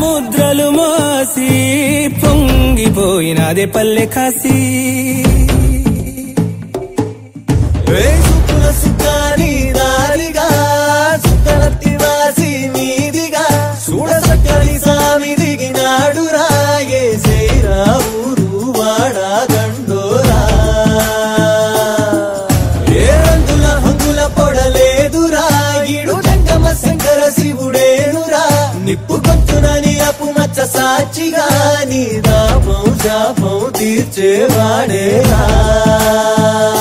సముద్రాలు మోసి పొంగిపోయినదే పల్లె కాసి వేసుకుల సుఖాని దారిగా సుఖలత్తి వాసి మీదిగా చూడ సక్కని సామి దిగినాడు రాయే సేరా ఊరు వాడా దండోరా ఏడందుల హంగుల పొడలేదురా ఈడు జంగమ శంకర శివుడేనురా నిప్పు కొట్టునని అపు మచ్చ సాక్షిగా నీ దాపం శాపం తీర్చేవాడేరా